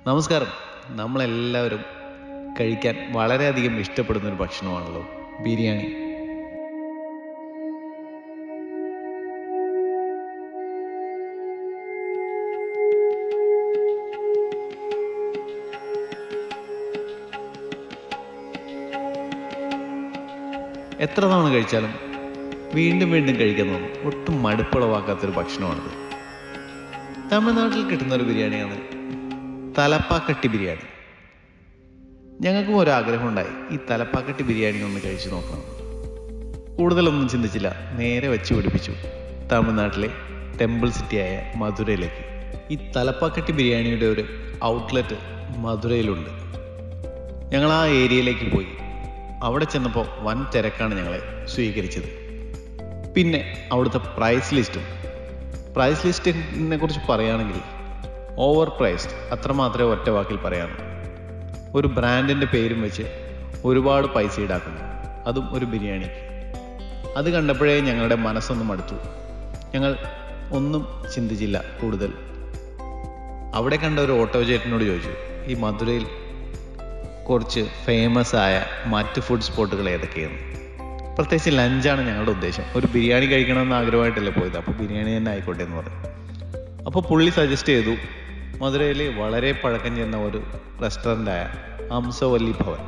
നമസ്കാരം നമ്മളെല്ലാവരും കഴിക്കാൻ വളരെയധികം ഇഷ്ടപ്പെടുന്ന ഒരു ഭക്ഷണമാണല്ലോ ബിരിയാണി എത്ര തവണ കഴിച്ചാലും വീണ്ടും വീണ്ടും കഴിക്കാൻ തോന്നും ഒട്ടും മടുപ്പുളവാക്കാത്തൊരു ഭക്ഷണമാണിത് തമിഴ്നാട്ടിൽ കിട്ടുന്ന ഒരു ബിരിയാണിയാണ് തലപ്പാക്കട്ടി ബിരിയാണി ഞങ്ങൾക്കും ഒരു ആഗ്രഹം ഉണ്ടായി ഈ തലപ്പാക്കട്ടി ബിരിയാണി ഒന്ന് കഴിച്ചു നോക്കണം കൂടുതലൊന്നും ചിന്തിച്ചില്ല നേരെ വെച്ച് പിടിപ്പിച്ചു തമിഴ്നാട്ടിലെ ടെമ്പിൾ സിറ്റിയായ മധുരയിലേക്ക് ഈ തലപ്പാക്കട്ടി ബിരിയാണിയുടെ ഒരു ഔട്ട്ലെറ്റ് മധുരയിലുണ്ട് ഞങ്ങൾ ആ ഏരിയയിലേക്ക് പോയി അവിടെ ചെന്നപ്പോൾ വൻ തിരക്കാണ് ഞങ്ങളെ സ്വീകരിച്ചത് പിന്നെ അവിടുത്തെ പ്രൈസ് ലിസ്റ്റും പ്രൈസ് ലിസ്റ്റിനെ കുറിച്ച് പറയുകയാണെങ്കിൽ ഓവർ പ്രൈസ്ഡ് അത്ര മാത്രമേ ഒറ്റ വാക്കിൽ പറയാനൂ ഒരു ബ്രാൻഡിൻ്റെ പേരും വെച്ച് ഒരുപാട് പൈസ ഈടാക്കുന്നു അതും ഒരു ബിരിയാണിക്ക് അത് കണ്ടപ്പോഴേ ഞങ്ങളുടെ മനസ്സൊന്നും മടുത്തു ഞങ്ങൾ ഒന്നും ചിന്തിച്ചില്ല കൂടുതൽ അവിടെ കണ്ട ഒരു ഓട്ടോ ചേട്ടനോട് ചോദിച്ചു ഈ മധുരയിൽ കുറച്ച് ഫേമസ് ആയ മറ്റ് ഫുഡ് സ്പോട്ടുകൾ ഏതൊക്കെയാണ് പ്രത്യേകിച്ച് ലഞ്ചാണ് ഞങ്ങളുടെ ഉദ്ദേശം ഒരു ബിരിയാണി കഴിക്കണമെന്ന് ആഗ്രഹമായിട്ടല്ലേ പോയത് അപ്പോൾ ബിരിയാണി തന്നെ ആയിക്കോട്ടെ എന്ന് പറഞ്ഞു അപ്പോൾ പുള്ളി സജസ്റ്റ് ചെയ്തു മധുരയിൽ വളരെ പഴക്കം ചെന്ന ഒരു റെസ്റ്റോറൻ്റായ ഹംസവല്ലി ഭവൻ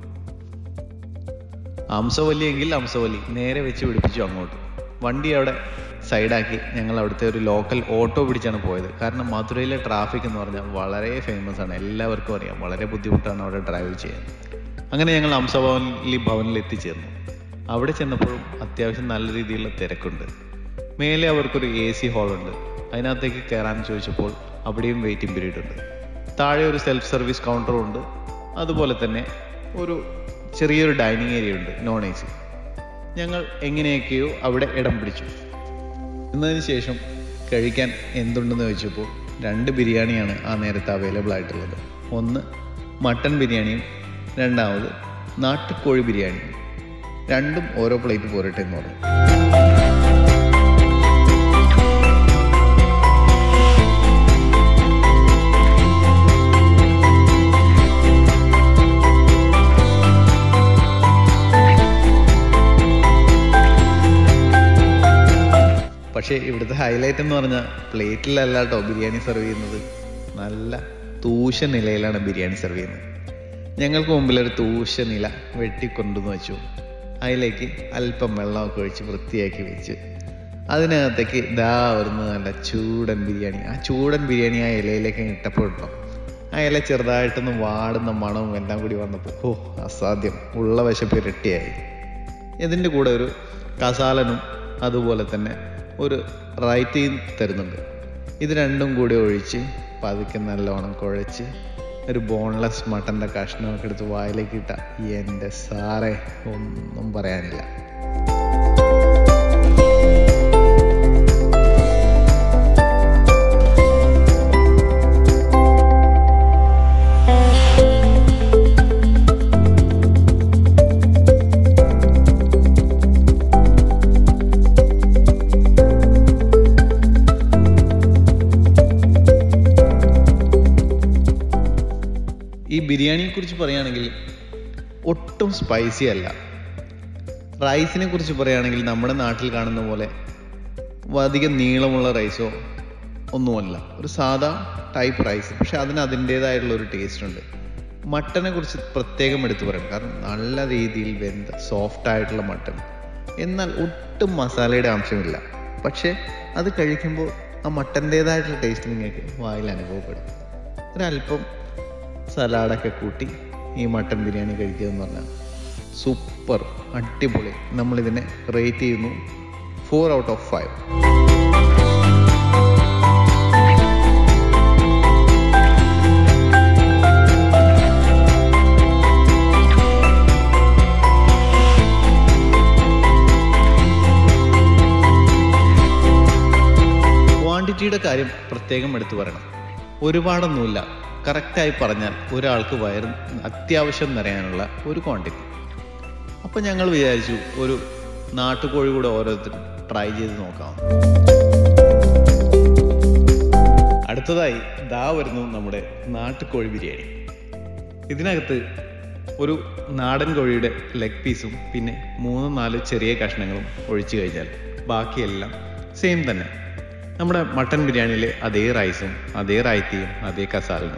ഹംസവല്ലി എങ്കിൽ ഹംസവല്ലി നേരെ വെച്ച് പിടിപ്പിച്ചു അങ്ങോട്ട് വണ്ടി അവിടെ സൈഡാക്കി ഞങ്ങൾ അവിടുത്തെ ഒരു ലോക്കൽ ഓട്ടോ പിടിച്ചാണ് പോയത് കാരണം മധുരയിലെ ട്രാഫിക് എന്ന് പറഞ്ഞാൽ വളരെ ഫേമസ് ആണ് എല്ലാവർക്കും അറിയാം വളരെ ബുദ്ധിമുട്ടാണ് അവിടെ ഡ്രൈവ് ചെയ്യാൻ അങ്ങനെ ഞങ്ങൾ ഹംസഭവനിൽ ഭവനിൽ എത്തിച്ചേർന്നു അവിടെ ചെന്നപ്പോഴും അത്യാവശ്യം നല്ല രീതിയിലുള്ള തിരക്കുണ്ട് മേലെ അവർക്കൊരു എ സി ഹാളുണ്ട് അതിനകത്തേക്ക് കയറാൻ ചോദിച്ചപ്പോൾ അവിടെയും വെയിറ്റിംഗ് പീരീഡ് ഉണ്ട് താഴെ ഒരു സെൽഫ് സർവീസ് കൗണ്ടറും ഉണ്ട് അതുപോലെ തന്നെ ഒരു ചെറിയൊരു ഡൈനിങ് ഏരിയ ഉണ്ട് നോൺ എ സി ഞങ്ങൾ എങ്ങനെയൊക്കെയോ അവിടെ ഇടം പിടിച്ചു എന്നതിന് ശേഷം കഴിക്കാൻ എന്തുണ്ടെന്ന് ചോദിച്ചപ്പോൾ രണ്ട് ബിരിയാണിയാണ് ആ നേരത്തെ അവൈലബിൾ ആയിട്ടുള്ളത് ഒന്ന് മട്ടൺ ബിരിയാണിയും രണ്ടാമത് നാട്ടുകോഴി ബിരിയാണിയും രണ്ടും ഓരോ പ്ലേറ്റ് പോരട്ടെ എന്ന് പറഞ്ഞു പക്ഷേ ഇവിടുത്തെ ഹൈലൈറ്റ് എന്ന് പറഞ്ഞാൽ പ്ലേറ്റിലല്ല കേട്ടോ ബിരിയാണി സെർവ് ചെയ്യുന്നത് നല്ല തൂശ നിലയിലാണ് ബിരിയാണി സെർവ് ചെയ്യുന്നത് ഞങ്ങൾക്ക് മുമ്പിൽ ഒരു തൂശ നില വെട്ടിക്കൊണ്ടുവന്ന് വെച്ചു അതിലേക്ക് അല്പം വെള്ളമൊക്കെ ഒഴിച്ച് വൃത്തിയാക്കി വെച്ച് അതിനകത്തേക്ക് ദാ വരുന്നത് നല്ല ചൂടൻ ബിരിയാണി ആ ചൂടൻ ബിരിയാണി ആ ഇലയിലേക്ക് ഇട്ടപ്പോൾ കേട്ടോ ആ ഇല ചെറുതായിട്ടൊന്ന് വാടുന്ന മണവും എല്ലാം കൂടി വന്നപ്പോൾ ഓ അസാധ്യം ഉള്ള വിശപ്പ് ഇരട്ടിയായി ഇതിൻ്റെ കൂടെ ഒരു കസാലനും അതുപോലെ തന്നെ ഒരു റൈറ്റയും തരുന്നുണ്ട് ഇത് രണ്ടും കൂടി ഒഴിച്ച് പതുക്കെ നല്ലോണം കുഴച്ച് ഒരു ബോൺലെസ് മട്ടൻ്റെ കഷ്ണമൊക്കെ എടുത്ത് വായിലേക്ക് ഇട്ട എൻ്റെ സാറേ ഒന്നും പറയാനില്ല ഈ ബിരിയാണിയെ കുറിച്ച് പറയുകയാണെങ്കിൽ ഒട്ടും സ്പൈസി അല്ല റൈസിനെ കുറിച്ച് പറയുകയാണെങ്കിൽ നമ്മുടെ നാട്ടിൽ കാണുന്ന പോലെ അധികം നീളമുള്ള റൈസോ ഒന്നുമല്ല ഒരു സാധാ ടൈപ്പ് റൈസ് പക്ഷെ അതിന് അതിൻ്റേതായിട്ടുള്ള ഒരു ടേസ്റ്റ് ഉണ്ട് മട്ടനെ കുറിച്ച് പ്രത്യേകം എടുത്തു പറയണം കാരണം നല്ല രീതിയിൽ വെന്ത സോഫ്റ്റ് ആയിട്ടുള്ള മട്ടൺ എന്നാൽ ഒട്ടും മസാലയുടെ അംശമില്ല പക്ഷേ അത് കഴിക്കുമ്പോൾ ആ മട്ടൻ്റേതായിട്ടുള്ള ടേസ്റ്റ് നിങ്ങൾക്ക് വായിൽ അനുഭവപ്പെടും ഒരല്പം സലാഡൊക്കെ കൂട്ടി ഈ മട്ടൻ ബിരിയാണി കഴിക്കുക എന്ന് പറഞ്ഞാൽ സൂപ്പർ അടിപൊളി നമ്മളിതിനെ റേറ്റ് ചെയ്യുന്നു ഫോർ ഔട്ട് ഓഫ് ഫൈവ് ക്വാണ്ടിറ്റിയുടെ കാര്യം പ്രത്യേകം എടുത്തു പറയണം ഒരുപാടൊന്നുമില്ല കറക്റ്റായി പറഞ്ഞാൽ ഒരാൾക്ക് വയറും അത്യാവശ്യം നിറയാനുള്ള ഒരു ക്വാണ്ടിറ്റി അപ്പം ഞങ്ങൾ വിചാരിച്ചു ഒരു നാട്ടുകോഴി കൂടെ ഓരോരുത്തരും ട്രൈ ചെയ്ത് നോക്കാം അടുത്തതായി ദാ വരുന്നു നമ്മുടെ നാട്ടുകോഴി ബിരിയാണി ഇതിനകത്ത് ഒരു നാടൻ കോഴിയുടെ ലെഗ് പീസും പിന്നെ മൂന്ന് നാല് ചെറിയ കഷ്ണങ്ങളും ഒഴിച്ചു കഴിഞ്ഞാൽ ബാക്കിയെല്ലാം സെയിം തന്നെ നമ്മുടെ മട്ടൻ ബിരിയാണിയിലെ അതേ റൈസും അതേ റായ്ത്തിയും അതേ കസാലനും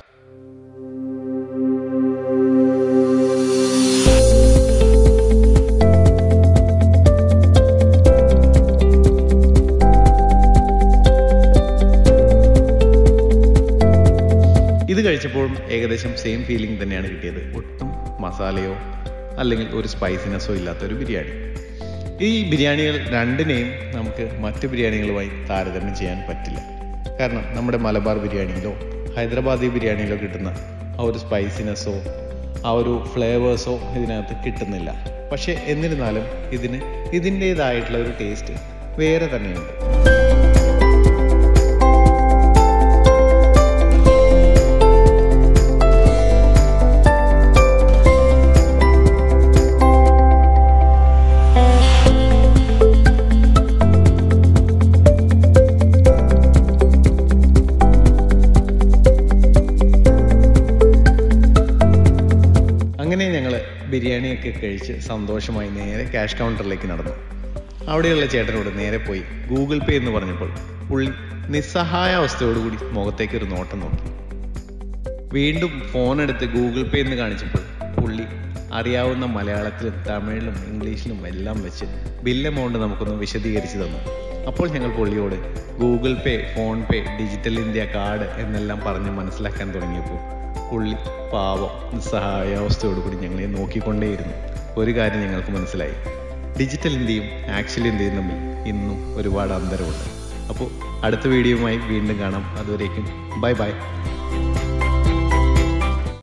ഇത് കഴിച്ചപ്പോഴും ഏകദേശം സെയിം ഫീലിംഗ് തന്നെയാണ് കിട്ടിയത് ഒട്ടും മസാലയോ അല്ലെങ്കിൽ ഒരു സ്പൈസിനെസ്സോ ഇല്ലാത്ത ഒരു ബിരിയാണി ഈ ബിരിയാണികൾ രണ്ടിനെയും നമുക്ക് മറ്റു ബിരിയാണികളുമായി താരതമ്യം ചെയ്യാൻ പറ്റില്ല കാരണം നമ്മുടെ മലബാർ ബിരിയാണിയിലോ ഹൈദരാബാദി ബിരിയാണിയിലോ കിട്ടുന്ന ആ ഒരു സ്പൈസിനെസ്സോ ആ ഒരു ഫ്ലേവേഴ്സോ ഇതിനകത്ത് കിട്ടുന്നില്ല പക്ഷേ എന്നിരുന്നാലും ഇതിന് ഇതിൻ്റേതായിട്ടുള്ള ഒരു ടേസ്റ്റ് വേറെ തന്നെയുണ്ട് അങ്ങനെ ഞങ്ങൾ ബിരിയാണിയൊക്കെ കഴിച്ച് സന്തോഷമായി നേരെ ക്യാഷ് കൗണ്ടറിലേക്ക് നടന്നു അവിടെയുള്ള ചേട്ടനോട് നേരെ പോയി ഗൂഗിൾ പേ എന്ന് പറഞ്ഞപ്പോൾ പുള്ളി നിസ്സഹായ അവസ്ഥയോടുകൂടി മുഖത്തേക്ക് ഒരു നോട്ടം നോക്കി വീണ്ടും ഫോൺ എടുത്ത് ഗൂഗിൾ പേ എന്ന് കാണിച്ചപ്പോൾ പുള്ളി അറിയാവുന്ന മലയാളത്തിലും തമിഴിലും ഇംഗ്ലീഷിലും എല്ലാം വെച്ച് ബില്ല് എമൗണ്ട് നമുക്കൊന്ന് വിശദീകരിച്ചു തന്നു അപ്പോൾ ഞങ്ങൾ പുള്ളിയോട് Google Pay PhonePe digital India card എന്നെല്ലാം പറഞ്ഞ് മനസ്സിലാക്കാൻ തുടങ്ങിയപ്പോൾ പുള്ളി പാവം നിസ്സഹായാവസ്ഥയോടുകൂടി ഞങ്ങളെ നോക്കിക്കൊണ്ടേയിരുന്നു ഒരു കാര്യം ഞങ്ങൾക്ക് മനസ്സിലായി ഡിജിറ്റൽ ഇന്ത്യയും ആക്ച്വൽ ഇന്ത്യയും തമ്മിൽ ഇന്നും ഒരുപാട് അന്തരമുണ്ട് അപ്പോൾ അടുത്ത വീഡിയോയുമായി വീണ്ടും കാണാം അതുവരേക്കും ബൈ ബൈ